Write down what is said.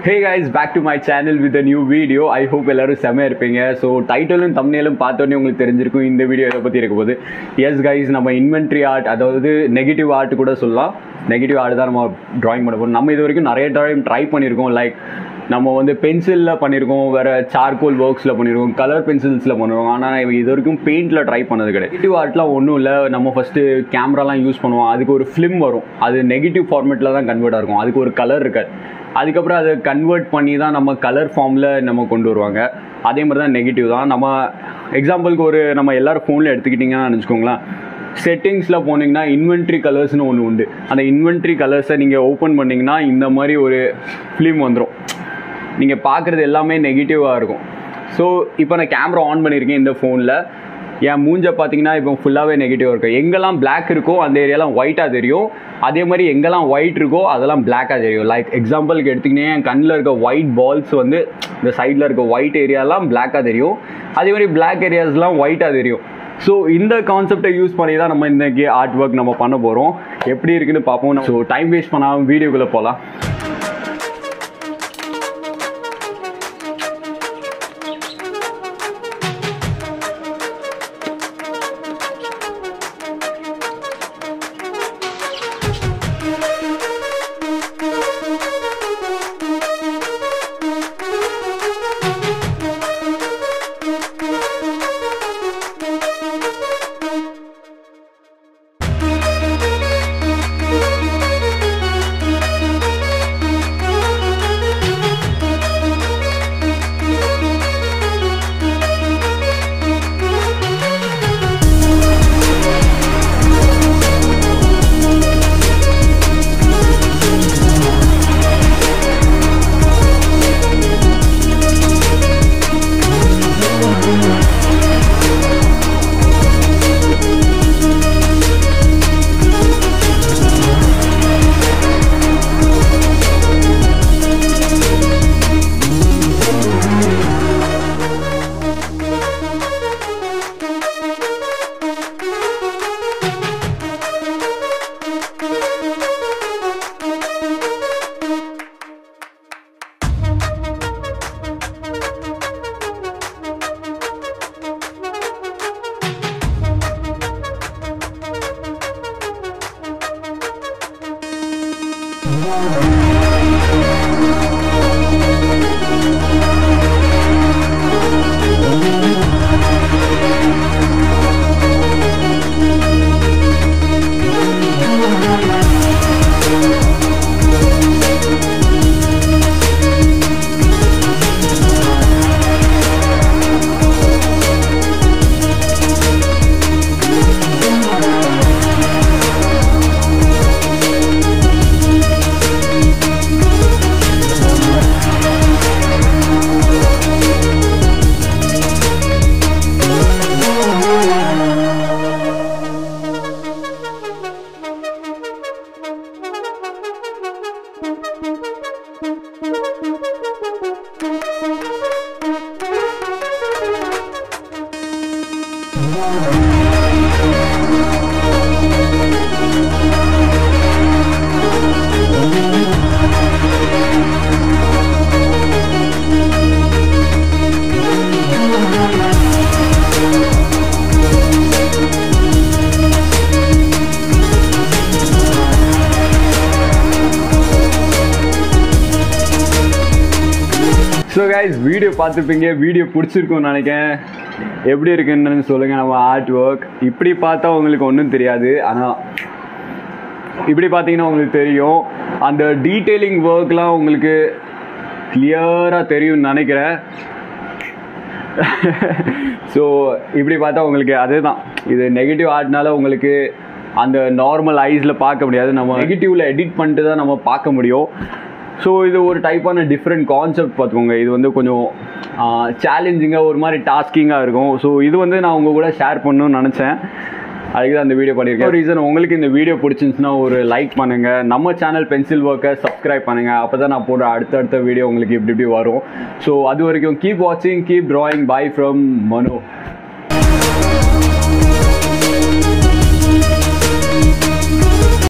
hey guys back to my channel with new video I hope எல்லாரும் செமையாக இருப்பீங்க so டைட்டிலும் தம்னேலும் பார்த்தோன்னே உங்களுக்கு தெரிஞ்சிருக்கும் இந்த வீடியோ எதை பற்றி இருக்க போது எஸ் கைஸ் நம்ம இன்வென்ட்ரி ஆர்ட் அதாவது நெகட்டிவ் ஆர்ட் கூட சொல்லலாம் நெகட்டிவ் ஆர்ட் தான் நம்ம ட்ராயிங் பண்ண போகிறோம் நம்ம இது வரைக்கும் நிறைய டைம் ட்ரை பண்ணியிருக்கோம் லைக் நம்ம வந்து பென்சிலில் பண்ணியிருக்கோம் வேறு சார்கோல் ஒர்க்ஸில் பண்ணியிருக்கோம் கலர் பென்சில்ஸில் பண்ணிருக்கோம் ஆனால் இது வரைக்கும் பெயிண்டில் ட்ரை பண்ணது கிடையாது நெகட்டிவ் ஆர்ட்லாம் ஒன்றும் இல்லை நம்ம ஃபஸ்ட்டு கேமராலாம் யூஸ் பண்ணுவோம் அதுக்கு ஒரு ஃபிலிம் வரும் அது நெகட்டிவ் ஃபார்மேட்டில் தான் கன்வெர்ட் ஆகும் அதுக்கு ஒரு கலர் இருக்காது அதுக்கப்புறம் அதை கன்வெர்ட் பண்ணி தான் நம்ம கலர் ஃபார்மில் நம்ம கொண்டு வருவாங்க அதே மாதிரி தான் நெகட்டிவ் தான் நம்ம எக்ஸாம்பிளுக்கு ஒரு நம்ம எல்லாரும் ஃபோனில் எடுத்துக்கிட்டிங்கன்னா நினச்சிக்கோங்களேன் செட்டிங்ஸில் போனீங்கன்னா இன்வென்ட்ரி கலர்ஸ்னு ஒன்று உண்டு அந்த இன்வென்ட்ரி கலர்ஸை நீங்கள் ஓப்பன் பண்ணிங்கன்னா இந்த மாதிரி ஒரு ஃபிலிம் வந்துடும் நீங்கள் பார்க்குறது எல்லாமே நெகட்டிவாக இருக்கும் ஸோ இப்போ நான் கேமரா ஆன் பண்ணியிருக்கேன் இந்த ஃபோனில் என் மூஞ்ச பார்த்தீங்கன்னா இப்போ ஃபுல்லாகவே நெகட்டிவாக இருக்கும் எங்கெல்லாம் பிளாக் இருக்கோ அந்த ஏரியாலாம் ஒயிட்டாக தெரியும் அதே மாதிரி எங்கெல்லாம் ஒயிட் இருக்கோ அதெல்லாம் பிளாக்காக தெரியும் லைக் எக்ஸாம்பிளுக்கு எடுத்திங்கன்னா என் கண்ணில் இருக்க ஒயிட் பால்ஸ் வந்து இந்த சைடில் இருக்க ஒயிட் ஏரியாலாம் பிளாக்காக தெரியும் அதே மாதிரி பிளாக் ஏரியாஸ்லாம் ஒயிட்டாக தெரியும் ஸோ இந்த கான்செப்டை யூஸ் பண்ணி தான் நம்ம இன்றைக்கி ஆர்ட் ஒர்க் நம்ம பண்ண போகிறோம் எப்படி இருக்குன்னு பார்ப்போம் ஸோ டைம் வேஸ்ட் பண்ணாமல் வீடியோக்குள்ளே போகலாம் ஸோ கைஸ் வீடியோ பார்த்துருப்பீங்க வீடியோ பிடிச்சிருக்கும்னு நினைக்கிறேன் எப்படி இருக்குன்னு சொல்லுங்கள் நம்ம ஆர்ட் ஒர்க் இப்படி பார்த்தா உங்களுக்கு ஒன்றும் தெரியாது ஆனால் இப்படி பார்த்தீங்கன்னா உங்களுக்கு தெரியும் அந்த டீட்டெயிலிங் ஒர்க்லாம் உங்களுக்கு கிளியராக தெரியும்னு நினைக்கிறேன் ஸோ இப்படி பார்த்தா உங்களுக்கு அதே தான் இது நெகட்டிவ் ஆர்ட்னால உங்களுக்கு அந்த நார்மல் ஐஸில் பார்க்க முடியாது நம்ம நெகட்டிவில் எடிட் பண்ணிட்டு தான் நம்ம பார்க்க முடியும் ஸோ இது ஒரு டைப்பான டிஃப்ரெண்ட் கான்செப்ட் பார்த்துக்கோங்க இது வந்து கொஞ்சம் சேலஞ்சிங்காக ஒரு மாதிரி டாஸ்கிங்காக இருக்கும் ஸோ இது வந்து நான் உங்கள் கூட ஷேர் பண்ணணும்னு நினச்சேன் அதுக்கு தான் இந்த வீடியோ பண்ணியிருக்கேன் ரீசன் உங்களுக்கு இந்த வீடியோ பிடிச்சிருந்துச்சுன்னா ஒரு லைக் பண்ணுங்கள் நம்ம சேனல் பென்சில் ஒர்க்கை சப்ஸ்கிரைப் பண்ணுங்கள் அப்போ தான் நான் போடுற அடுத்தடுத்த வீடியோ உங்களுக்கு இப்படி இப்படி வரும் ஸோ அது வரைக்கும் கீப் வாட்சிங் keep drawing bye from Mano